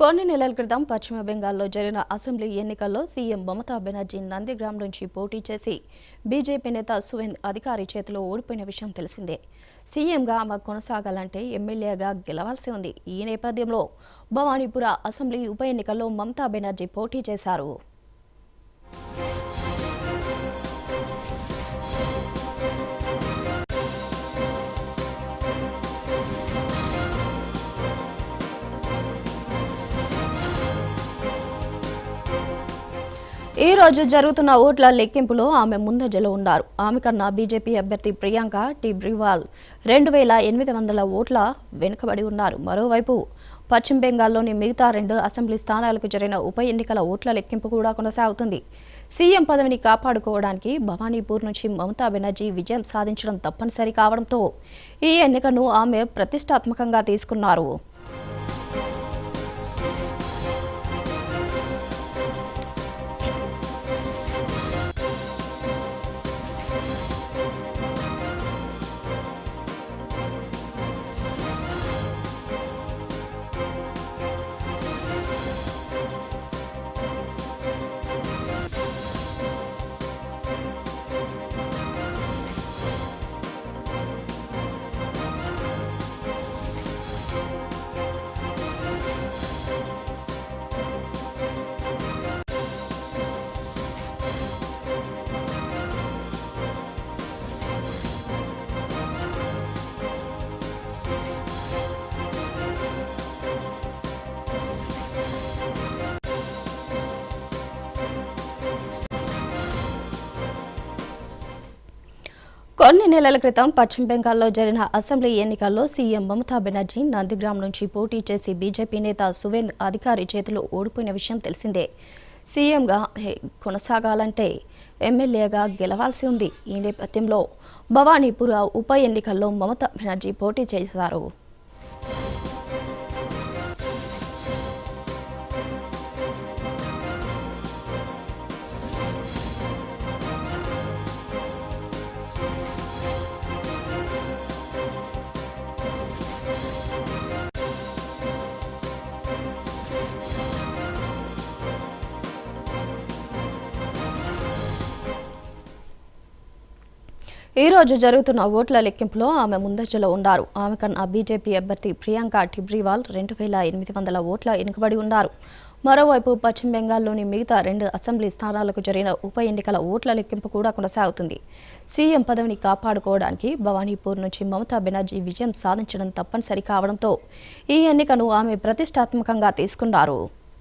కొన్ని నెలల క్రితం పశ్చిమ బెంగాల్లో జరిగిన అసెంబ్లీ ఎన్నికల్లో సీఎం మమతా బెనర్జీ నందిగ్రామ్ నుంచి పోటీ చేసి బీజేపీ నేత సువేంద్ అధికారి చేతిలో ఓడిపోయిన విషయం తెలిసిందే సీఎంగా ఆమె కొనసాగాలంటే ఎమ్మెల్యేగా గెలవాల్సి ఉంది ఈ నేపథ్యంలో భవానీపుర అసెంబ్లీ ఉప ఎన్నికల్లో మమతా బెనర్జీ పోటీ చేశారు ఈ రోజు జరుగుతున్న ఓట్ల లెక్కింపులో ఆమె ముందంజలో ఉన్నారు ఆమె కన్నా బీజేపీ అభ్యర్థి ప్రియాంక టిబ్రివాల్ రెండు వేల ఎనిమిది వందల ఓట్ల వెనుకబడి ఉన్నారు మరోవైపు పశ్చిమ బెంగాల్లోని మిగతా రెండు అసెంబ్లీ స్థానాలకు జరిగిన ఉప ఎన్నికల ఓట్ల లెక్కింపు కూడా కొనసాగుతుంది సీఎం పదవిని కాపాడుకోవడానికి భవానీపూర్ నుంచి మమతా బెనర్జీ విజయం సాధించడం తప్పనిసరి కావడంతో ఈ ఎన్నికను ఆమె ప్రతిష్టాత్మకంగా తీసుకున్నారు కొన్ని నెలల క్రితం పశ్చిమ బెంగాల్లో జరిగిన అసెంబ్లీ ఎన్నికల్లో సీఎం మమతా బెనర్జీ నందిగ్రామ్ నుంచి పోటీ చేసి బీజేపీ నేత సువేంద్ అధికారి చేతిలో ఓడిపోయిన విషయం తెలిసిందే సీఎంగా హే, కొనసాగాలంటే ఎమ్మెల్యేగా గెలవాల్సి ఉంది ఈ నేపథ్యంలో భవానీపుర ఉప ఎన్నికల్లో మమతా బెనర్జీ పోటీ చేశారు ఈ రోజు జరుగుతున్న ఓట్ల లెక్కింపులో ఆమె ముందంజలో ఉన్నారు ఆమె కన్నా బీజేపీ అభ్యర్థి ప్రియాంక టిబ్రీవాల్ రెండు వేల ఎనిమిది వందల ఓట్ల వెనుకబడి ఉన్నారు మరోవైపు పశ్చిమ బెంగాల్లోని మిగతా రెండు అసెంబ్లీ స్థానాలకు జరిగిన ఉప ఎన్నికల ఓట్ల లెక్కింపు కూడా కొనసాగుతుంది సీఎం పదవిని కాపాడుకోవడానికి భవానీపూర్ నుంచి మమతా బెనర్జీ విజయం సాధించడం తప్పనిసరి కావడంతో ఈ ఎన్నికను ఆమె ప్రతిష్టాత్మకంగా తీసుకున్నారు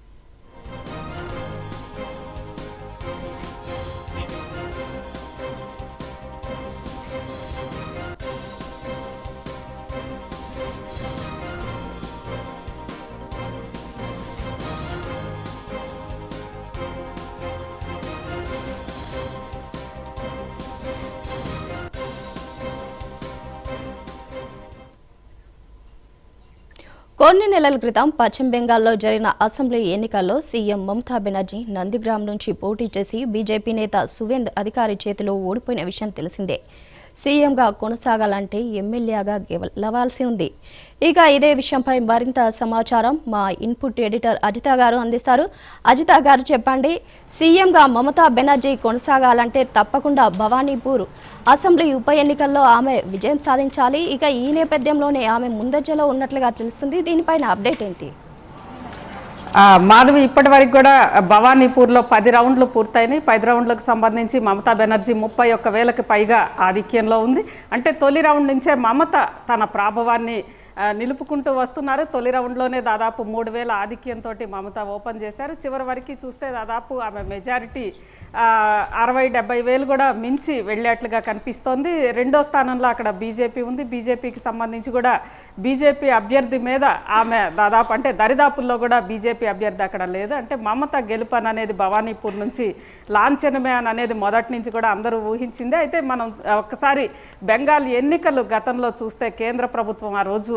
కొన్ని నెలల క్రితం పశ్చిమ బెంగాల్లో జరిగిన అసెంబ్లీ ఎన్నికల్లో సీఎం మమతా బెనర్జీ నందిగ్రామ్ నుంచి పోటీ చేసి బీజేపీ నేత సువేంద్ అధికారి చేతిలో ఓడిపోయిన విషయం తెలిసిందే సీఎంగా కొనసాగాలంటే ఎమ్మెల్యేగా గెలవాల్సి ఉంది ఇక ఇదే విషయంపై మరింత సమాచారం మా ఇన్పుట్ ఎడిటర్ అజిత గారు అందిస్తారు అజిత గారు చెప్పండి సీఎంగా మమతా బెనర్జీ కొనసాగాలంటే తప్పకుండా భవానీపూర్ అసెంబ్లీ ఉప ఎన్నికల్లో ఆమె విజయం సాధించాలి ఇక ఈ నేపథ్యంలోనే ఆమె ముందంజలో ఉన్నట్లుగా తెలుస్తుంది దీనిపైన అప్డేట్ ఏంటి ఆ, మాధవి ఇప్పటి వరకు కూడా భవానీపూర్లో పది రౌండ్లు పూర్తయినాయి పది రౌండ్లకు సంబంధించి మమతా బెనర్జీ ముప్పై ఒక్క వేలకు పైగా ఆధిక్యంలో ఉంది అంటే తొలి రౌండ్ నుంచే మమత తన ప్రాభవాన్ని ఆ, నిలుపుకుంటూ వస్తున్నారు తొలి రౌండ్లోనే దాదాపు మూడు వేల ఆధిక్యంతో మమత ఓపెన్ చేశారు చివరి వరకు చూస్తే దాదాపు ఆమె మెజారిటీ ఆ, అరవై డెబ్బై వేలు కూడా మించి వెళ్ళేట్లుగా కనిపిస్తోంది రెండో స్థానంలో అక్కడ బీజేపీ ఉంది బీజేపీకి సంబంధించి కూడా బీజేపీ అభ్యర్థి మీద ఆమె దాదాపు అంటే దరిదాపుల్లో కూడా బీజేపీ అభ్యర్థి అక్కడ లేదు అంటే మమత గెలుపన్ అనేది భవానీపూర్ నుంచి లాంఛనమే అని అనేది మొదటి నుంచి కూడా అందరూ ఊహించిందే అయితే మనం ఒక్కసారి బెంగాల్ ఎన్నికలు గతంలో చూస్తే కేంద్ర ప్రభుత్వం ఆ రోజు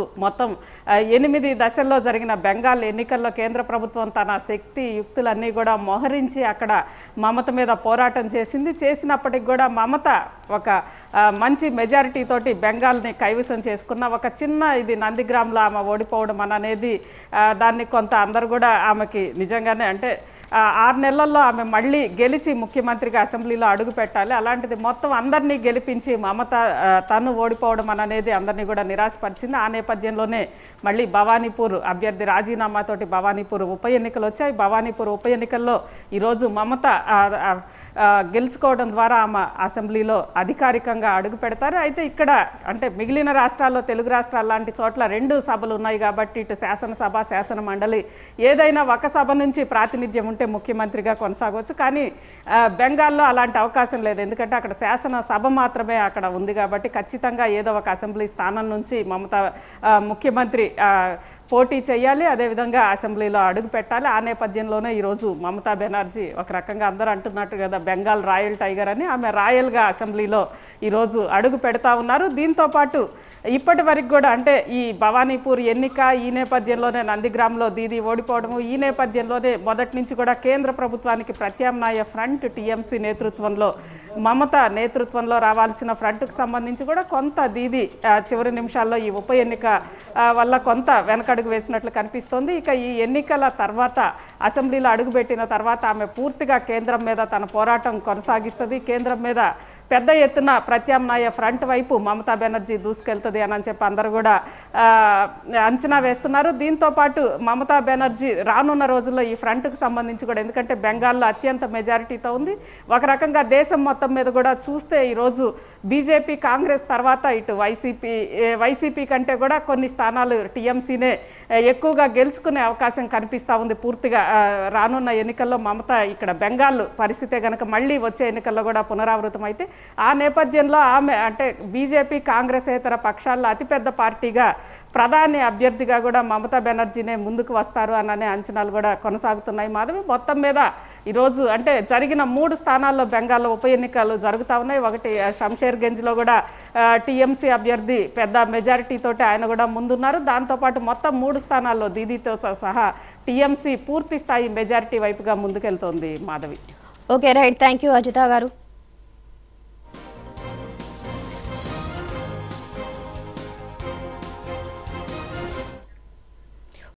మొత్తం ఆ, ఎనిమిది దశల్లో జరిగిన బెంగాల్ ఎన్నికల్లో కేంద్ర ప్రభుత్వం తన శక్తి యుక్తులన్నీ కూడా మోహరించి అక్కడ మమత మీద పోరాటం చేసింది చేసినప్పటికి కూడా మమత ఒక ఆ, మంచి మెజారిటీ తోటి బెంగాల్ని కైవసం చేసుకున్న ఒక చిన్న ఇది నందిగ్రామ్లో ఆమె ఓడిపోవడం అని అనేది ఆ, దాన్ని కొంత అందరు కూడా ఆమెకి నిజంగానే అంటే ఆ, ఆరు నెలల్లో ఆమె మళ్ళీ గెలిచి ముఖ్యమంత్రిగా అసెంబ్లీలో అడుగు పెట్టాలి అలాంటిది మొత్తం అందరినీ గెలిపించి మమత ఆ, తను ఓడిపోవడం అని అనేది అందరినీ కూడా నిరాశపరిచింది ఆ నేపథ్యంలోనే మళ్ళీ భవానీపూర్ అభ్యర్థి రాజీనామాతోటి భవానీపూర్ ఉప ఎన్నికలు వచ్చాయి భవానీపూర్ ఉప ఎన్నికల్లో ఈరోజు మమత ఆ, ఆ, ఆ, గెలుచుకోవడం ద్వారా ఆమె అసెంబ్లీలో అధికారికంగా అడుగు పెడతారు అయితే ఇక్కడ అంటే మిగిలిన రాష్ట్రాల్లో తెలుగు రాష్ట్రాల లాంటి చోట్ల రెండు సభలు ఉన్నాయి కాబట్టి ఇటు శాసనసభ శాసన మండలి ఏదైనా ఒక సభ నుంచి ప్రాతినిధ్యం ఉంటే ముఖ్యమంత్రిగా కొనసాగవచ్చు కానీ ఆ, బెంగాల్లో అలాంటి అవకాశం లేదు ఎందుకంటే అక్కడ శాసన సభ మాత్రమే అక్కడ ఉంది కాబట్టి ఖచ్చితంగా ఏదో ఒక అసెంబ్లీ స్థానం నుంచి మమత ఆ, ముఖ్యమంత్రి ఆ, పోటీ చేయాలి అదేవిధంగా అసెంబ్లీలో అడుగు పెట్టాలి ఆ నేపథ్యంలోనే ఈరోజు మమతా బెనర్జీ ఒక రకంగా అందరూ అంటున్నట్టు కదా బెంగాల్ రాయల్ టైగర్ అని ఆమె రాయల్గా అసెంబ్లీలో ఈరోజు అడుగు పెడతా ఉన్నారు దీంతో పాటు ఇప్పటి వరకు కూడా అంటే ఈ భవానీపూర్ ఎన్నిక ఈ నేపథ్యంలోనే నందిగ్రామ్లో దీది ఓడిపోవడము ఈ నేపథ్యంలోనే మొదటి నుంచి కూడా కేంద్ర ప్రభుత్వానికి ప్రత్యామ్నాయ ఫ్రంట్ టీఎంసీ నేతృత్వంలో మమత నేతృత్వంలో రావాల్సిన ఫ్రంట్కు సంబంధించి కూడా కొంత దీది ఆ, చివరి నిమిషాల్లో ఈ ఉప ఎన్నిక ఆ, వల్ల కొంత వెనకడుగు వేసినట్లు కనిపిస్తోంది ఇక ఈ ఎన్నికల తర్వాత అసెంబ్లీలో అడుగుపెట్టిన తర్వాత ఆమె పూర్తిగా కేంద్రం మీద తన పోరాటం కొనసాగిస్తుంది కేంద్రం మీద పెద్ద ఎత్తున ప్రత్యామ్నాయ ఫ్రంట్ వైపు మమతా బెనర్జీ దూసుకెళ్తుంది అని చెప్పి అందరూ కూడా ఆ, అంచనా వేస్తున్నారు దీంతో పాటు మమతా బెనర్జీ రానున్న రోజుల్లో ఈ ఫ్రంట్కు సంబంధించి కూడా ఎందుకంటే బెంగాల్లో అత్యంత మెజారిటీతో ఉంది ఒక రకంగా దేశం మొత్తం మీద కూడా చూస్తే ఈరోజు బీజేపీ కాంగ్రెస్ తర్వాత ఇటు వైసీపీ ఏ, వైసీపీ కంటే కూడా కొన్ని స్థానాలు టీఎంసీనే ఎక్కువగా గెలుచుకునే అవకాశం కనిపిస్తూ ఉంది పూర్తిగా ఆ, రానున్న ఎన్నికల్లో మమత ఇక్కడ బెంగాల్ పరిస్థితే కనుక మళ్ళీ వచ్చే ఎన్నికల్లో కూడా పునరావృతం అయితే ఆ నేపథ్యంలో ఆమె అంటే బీజేపీ కాంగ్రెస్ ఇతర పక్షాల్లో అతిపెద్ద పార్టీగా ప్రధాని అభ్యర్థిగా కూడా మమతా బెనర్జీనే ముందుకు వస్తారు అనే అంచనాలు కూడా కొనసాగుతున్నాయి మాధవి మొత్తం మీద ఈరోజు అంటే జరిగిన మూడు స్థానాల్లో బెంగాల్లో ఉప ఎన్నికలు జరుగుతూ ఉన్నాయి ఒకటి ఆ, షంషేర్గంజ్లో కూడా టీఎంసీ అభ్యర్థి పెద్ద మెజారిటీ తోటి ఆయన కూడా ముందున్నారు దాంతోపాటు మొత్తం మూడు స్థానాల్లో దీదీతో సహా టీఎంసీ పూర్తి స్థాయి మెజారిటీ వైపుగా ముందుకెళ్తోంది Madhavi okay right thank you Ajitha గారు